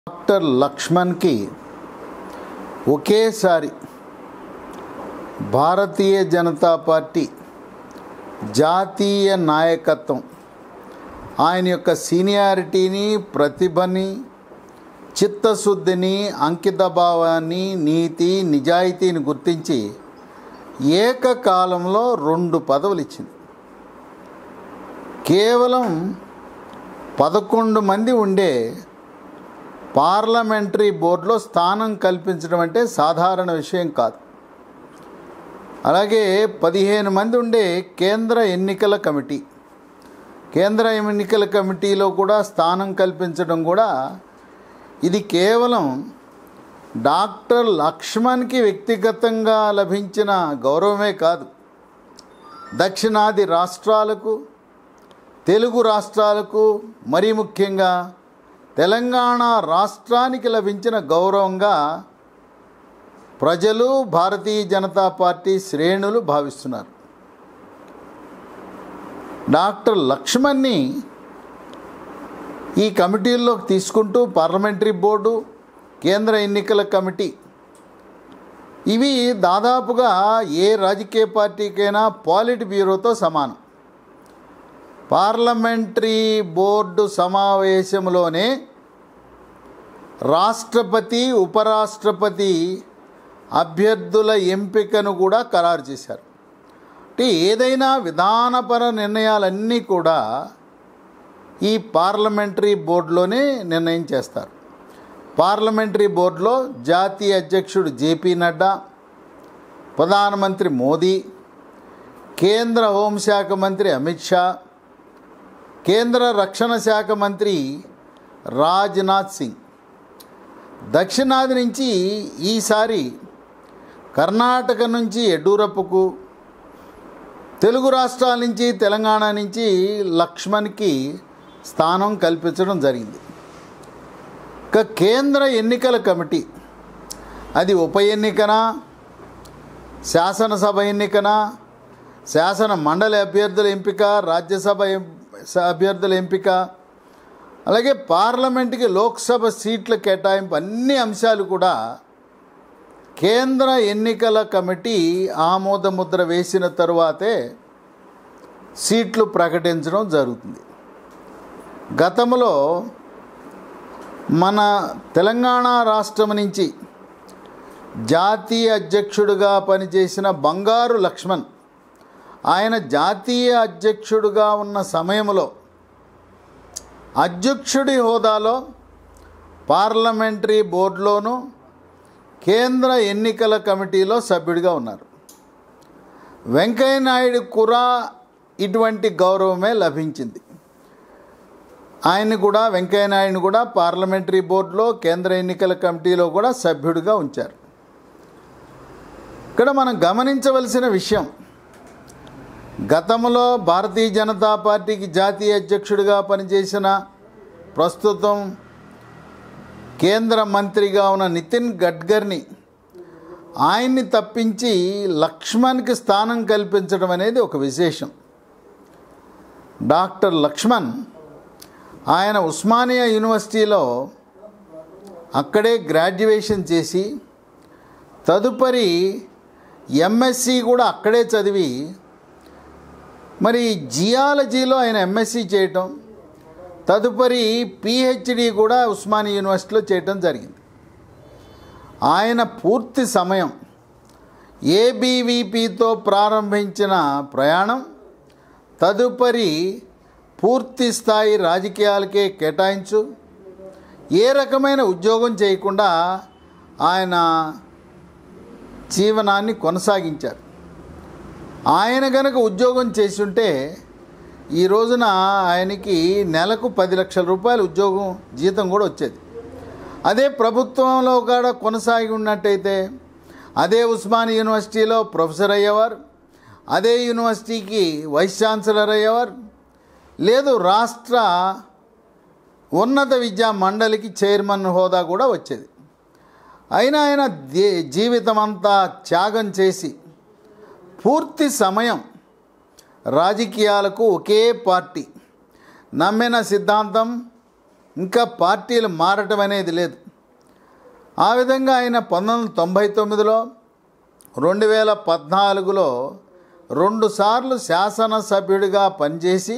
doctor లక్ష్మణ్కి ఒకేసారి భారతీయ Janata party జాతీయ నాయకత్వం ఆయన యొక్క సీనియారిటీని ప్రతిభని చిత్తశుద్ధిని అంకితభావాన్ని నీతి నిజాయితీని గుర్తించి ఏకకాలంలో రెండు పదవులు ఇచ్చింది కేవలం పదకొండు మంది ఉండే పార్లమెంటరీ బోర్డులో స్థానం కల్పించడం అంటే సాధారణ విషయం కాదు అలాగే పదిహేను మంది ఉండే కేంద్ర ఎన్నికల కమిటీ కేంద్ర ఎన్నికల కమిటీలో కూడా స్థానం కల్పించడం కూడా ఇది కేవలం డాక్టర్ లక్ష్మణ్కి వ్యక్తిగతంగా లభించిన గౌరవమే కాదు దక్షిణాది రాష్ట్రాలకు తెలుగు రాష్ట్రాలకు మరీ ముఖ్యంగా తెలంగాణ రాష్ట్రానికి లభించిన గౌరవంగా ప్రజలు భారతీయ జనతా పార్టీ శ్రేణులు భావిస్తున్నారు డాక్టర్ లక్ష్మణ్ని ఈ కమిటీల్లోకి తీసుకుంటూ పార్లమెంటరీ బోర్డు కేంద్ర ఎన్నికల కమిటీ ఇవి దాదాపుగా ఏ రాజకీయ పార్టీకైనా పాలిట్ బ్యూరోతో సమానం పార్లమెంటరీ బోర్డు సమావేశంలోనే రాష్ట్రపతి ఉపరాష్ట్రపతి అభ్యర్థుల ఎంపికను కూడా ఖరారు చేశారు అంటే ఏదైనా విధానపర నిర్ణయాలన్నీ కూడా ఈ పార్లమెంటరీ బోర్డులోనే నిర్ణయం చేస్తారు పార్లమెంటరీ బోర్డులో జాతీయ అధ్యక్షుడు జేపీ నడ్డా ప్రధానమంత్రి మోదీ కేంద్ర హోంశాఖ మంత్రి అమిత్ షా కేంద్ర రక్షణ శాఖ మంత్రి రాజ్నాథ్ సింగ్ దక్షిణాది నుంచి ఈసారి కర్ణాటక నుంచి యడ్యూరప్పకు తెలుగు రాష్ట్రాల నుంచి తెలంగాణ నుంచి లక్ష్మణ్కి స్థానం కల్పించడం జరిగింది ఇక కేంద్ర ఎన్నికల కమిటీ అది ఉప ఎన్నికనా శాసనసభ ఎన్నికనా శాసన మండలి అభ్యర్థుల ఎంపిక రాజ్యసభ ఎం- అభ్యర్థుల ఎంపిక అలాగే పార్లమెంట్కి లోక్సభ సీట్ల కేటాయింపు అన్ని అంశాలు కూడా కేంద్ర ఎన్నికల కమిటీ ఆమోద ముద్ర వేసిన తరువాతే సీట్లు ప్రకటించడం జరుగుతుంది గతంలో మన తెలంగాణ రాష్ట్రం నుంచి జాతీయ అధ్యక్షుడిగా పనిచేసిన బంగారు లక్ష్మణ్ ఆయన జాతీయ అధ్యక్షుడిగా ఉన్న సమయంలో అధ్యక్షుడి హోదాలో పార్లమెంటరీ బోర్డులోనూ కేంద్ర ఎన్నికల కమిటీలో సభ్యుడిగా ఉన్నారు వెంకయ్య నాయుడు కూడా ఇటువంటి గౌరవమే లభించింది ఆయన్ని కూడా వెంకయ్య నాయుడుని కూడా పార్లమెంటరీ బోర్డులో కేంద్ర ఎన్నికల కమిటీలో కూడా సభ్యుడిగా ఉంచారు ఇక్కడ మనం గమనించవలసిన విషయం గతంలో భారతీయ జనతా పార్టీకి జాతీయ అధ్యక్షుడిగా పనిచేసిన ప్రస్తుతం కేంద్ర మంత్రిగా ఉన్న నితిన్ గడ్కర్ని ఆయన్ని తప్పించి లక్ష్మణ్కి స్థానం కల్పించడం అనేది ఒక విశేషం డాక్టర్ లక్ష్మణ్ ఆయన ఉస్మానియా యూనివర్సిటీలో అక్కడే గ్రాడ్యుయేషన్ చేసి తదుపరి ఎంఎస్సి కూడా అక్కడే చదివి మరి జియాలజీలో ఆయన ఎంఎస్సి చేయటం తదుపరి పిహెచ్డి కూడా ఉస్మానియా యూనివర్సిటీలో చేయటం జరిగింది ఆయన పూర్తి సమయం ఏబీవీపీతో ప్రారంభించిన ప్రయాణం తదుపరి పూర్తి స్థాయి రాజకీయాలకే కేటాయించు ఏ రకమైన ఉద్యోగం చేయకుండా ఆయన జీవనాన్ని కొనసాగించారు ఆయన గనక ఉద్యోగం చేస్తుంటే ఈ రోజున ఆయనకి నెలకు పది లక్షల రూపాయల ఉద్యోగం జీతం కూడా వచ్చేది అదే ప్రభుత్వంలో కూడా కొనసాగి ఉన్నట్టయితే అదే ఉస్మానియా యూనివర్సిటీలో ప్రొఫెసర్ అయ్యేవారు అదే యూనివర్సిటీకి వైస్ ఛాన్సలర్ అయ్యేవారు లేదు రాష్ట్ర ఉన్నత విద్యా మండలికి చైర్మన్ హోదా కూడా వచ్చేది అయినా ఆయన దే- జీవితం అంతా త్యాగం చేసి పూర్తి సమయం రాజకీయాలకు ఒకే పార్టీ నమ్మిన సిద్ధాంతం ఇంకా పార్టీలు మారటం అనేది లేదు ఆ విధంగా ఆయన పంతొమ్మిది వందల తొంభై తొమ్మిదిలో రెండు వేల పద్నాలుగులో రెండుసార్లు శాసనసభ్యుడిగా పనిచేసి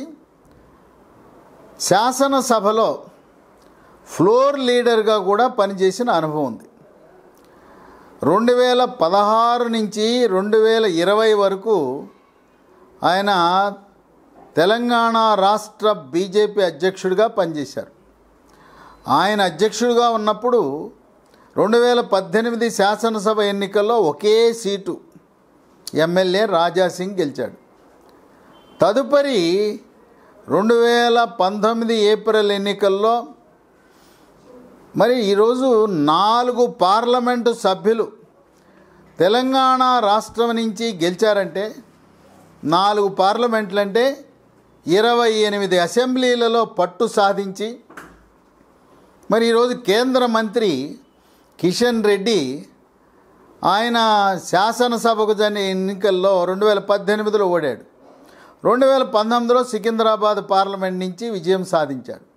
శాసనసభలో ఫ్లోర్ లీడర్గా కూడా పనిచేసిన అనుభవం ఉంది రెండు వేల పదహారు నుంచి రెండు వేల ఇరవై వరకు ఆయన తెలంగాణ రాష్ట్ర బీజేపీ అధ్యక్షుడిగా పనిచేశారు ఆయన అధ్యక్షుడిగా ఉన్నప్పుడు రెండు వేల పద్దెనిమిది శాసనసభ ఎన్నికల్లో ఒకే సీటు ఎమ్మెల్యే రాజాసింగ్ గెలిచాడు తదుపరి రెండు వేల పంతొమ్మిది ఏప్రిల్ ఎన్నికల్లో మరి ఈరోజు నాలుగు పార్లమెంటు సభ్యులు తెలంగాణ రాష్ట్రం నుంచి గెలిచారంటే నాలుగు పార్లమెంట్లు అంటే ఇరవై ఎనిమిది అసెంబ్లీలలో పట్టు సాధించి మరి ఈరోజు కేంద్ర మంత్రి కిషన్ రెడ్డి ఆయన శాసనసభకు జరిగిన ఎన్నికల్లో రెండు వేల పద్దెనిమిదిలో ఓడాడు రెండు వేల పంతొమ్మిదిలో సికింద్రాబాద్ పార్లమెంట్ నుంచి విజయం సాధించాడు